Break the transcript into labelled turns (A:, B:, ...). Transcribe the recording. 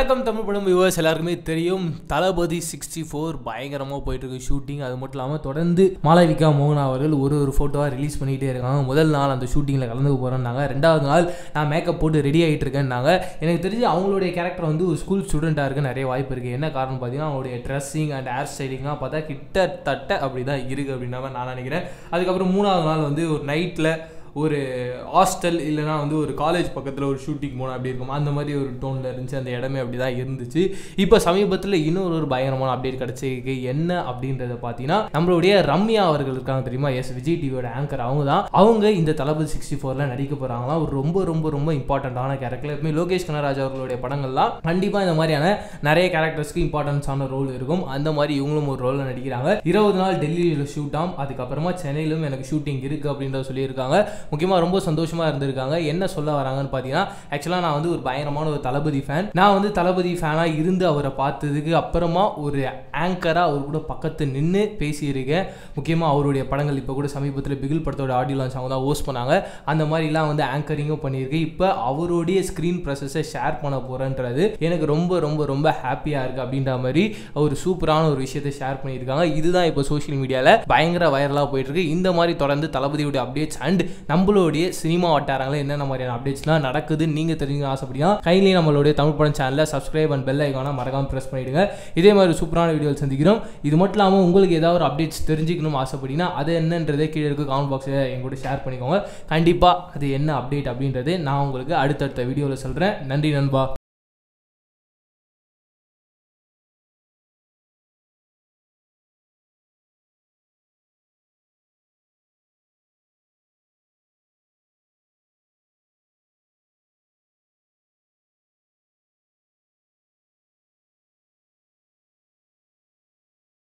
A: வணக்கம் தமிழ் படம் வியூவர்ஸ் எல்லாருக்குமே தெரியும் தளபதி சிக்ஸ்டி ஃபோர் பயங்கரமாக போயிட்டு இருக்கு ஷூட்டிங் அது மட்டும் இல்லாமல் தொடர்ந்து மாளவிகா மோகனா அவர்கள் ஒரு ஒரு ஃபோட்டோவாக ரிலீஸ் பண்ணிகிட்டே இருக்காங்க முதல் நாள் அந்த ஷூட்டிங்கில் கலந்துக்க போகிறேன்னாங்க ரெண்டாவது நாள் நான் மேக்கப் போட்டு ரெடி ஆகிட்டு இருக்கேன்னாங்க எனக்கு தெரிஞ்சு அவங்களுடைய கேரக்டர் வந்து ஒரு ஸ்கூல் ஸ்டூடெண்ட்டாக இருக்க நிறைய வாய்ப்பு இருக்குது என்ன காரணம் பார்த்தீங்கன்னா அவங்களுடைய ட்ரெஸ்ஸிங் அண்ட் ஹேர் ஸ்டைலிங்லாம் பார்த்தா கிட்டத்தட்ட அப்படி தான் இருக்குது அப்படின்னா நான் நினைக்கிறேன் அதுக்கப்புறம் மூணாவது நாள் வந்து ஒரு நைட்டில் ஒரு ஹாஸ்டல் இல்லைனா வந்து ஒரு காலேஜ் பக்கத்தில் ஒரு ஷூட்டிங் போனால் அப்படி இருக்கும் அந்த மாதிரி ஒரு டோனில் இருந்துச்சு அந்த இடமே அப்படி தான் இருந்துச்சு இப்போ சமீபத்தில் இன்னொரு ஒரு பயங்கரமான அப்டேட் கிடச்சிருக்கு என்ன அப்படின்றத பார்த்தீங்கன்னா நம்மளுடைய ரம்யா அவர்கள் இருக்காங்க தெரியுமா எஸ் விஜய் டிவியோட ஆங்கர் அவங்க தான் அவங்க இந்த தளபதி சிக்ஸ்டி ஃபோரில் நடிக்க போகிறாங்களாம் ஒரு ரொம்ப ரொம்ப ரொம்ப இம்பார்ட்டண்ட்டான கேரக்டர் எப்பவுமே லோகேஷ் கனராஜ் அவர்களுடைய படங்கள்லாம் கண்டிப்பாக இந்த மாதிரியான நிறைய கேரக்டர்ஸ்க்கு இம்பார்ட்டன்ஸான ரோல் இருக்கும் அந்த மாதிரி இவங்களும் ஒரு ரோலில் நடிக்கிறாங்க இருபது நாள் டெல்லியில் ஷூட் ஆம் அதுக்கப்புறமா சென்னையிலும் எனக்கு ஷூட்டிங் இருக்குது அப்படின்றத சொல்லியிருக்காங்க முக்கியமாக ரொம்ப சந்தோஷமாக இருந்திருக்காங்க என்ன சொல்ல வராங்கன்னு பார்த்தீங்கன்னா ஆக்சுவலாக நான் வந்து ஒரு பயங்கரமான ஒரு தளபதி ஃபேன் நான் வந்து தளபதி ஃபேனாக இருந்து அவரை பார்த்ததுக்கு அப்புறமா ஒரு ஆங்கராக அவர் கூட பக்கத்து நின்று பேசியிருக்கேன் முக்கியமாக அவருடைய படங்கள் இப்போ கூட சமீபத்தில் பிகில் படத்தோட ஆடியோ லான்ச் அவங்க தான் ஹோஸ்ட் பண்ணாங்க அந்த மாதிரிலாம் வந்து ஆங்கரிங்கும் பண்ணியிருக்கேன் இப்போ அவருடைய ஸ்க்ரீன் ப்ராசஸை ஷேர் பண்ண போகிறேன்றது எனக்கு ரொம்ப ரொம்ப ரொம்ப ஹாப்பியாக இருக்குது அப்படின்ற மாதிரி ஒரு சூப்பரான ஒரு விஷயத்தை ஷேர் பண்ணியிருக்காங்க இதுதான் இப்போ சோஷியல் மீடியாவில் பயங்கர வைரலாக போயிட்டு இருக்கு இந்த மாதிரி தொடர்ந்து தளபதியுடைய அப்டேட்ஸ் அண்ட் நம்மளுடைய சினிமா வட்டாரங்களில் என்னென்ன மாதிரியான அப்டேட்ஸ்லாம் நடக்குதுன்னு நீங்கள் தெரிஞ்சுக்க ஆசைப்படினா கைலி நம்மளுடைய தமிழ் படம் சேனலில் சப்ஸ்கிரைப் அண்ட் பெல் ஐக்கான மறக்காம ப்ரெஸ் பண்ணிவிடுங்க இதே மாதிரி சூப்பரான வீடியோ சந்திக்கிறோம் இது மட்டும் இல்லாமல் உங்களுக்கு ஏதாவது ஒரு அப்டேட்ஸ் தெரிஞ்சுக்கணும் ஆசைப்படினா அது என்னன்றதே கீழே இருக்க கமெண்ட் பாக்ஸில் எங்கூட ஷேர் பண்ணிக்கோங்க கண்டிப்பாக அது என்ன அப்டேட் அப்படின்றது நான் உங்களுக்கு அடுத்தடுத்த வீடியோவில் சொல்கிறேன் நன்றி நண்பா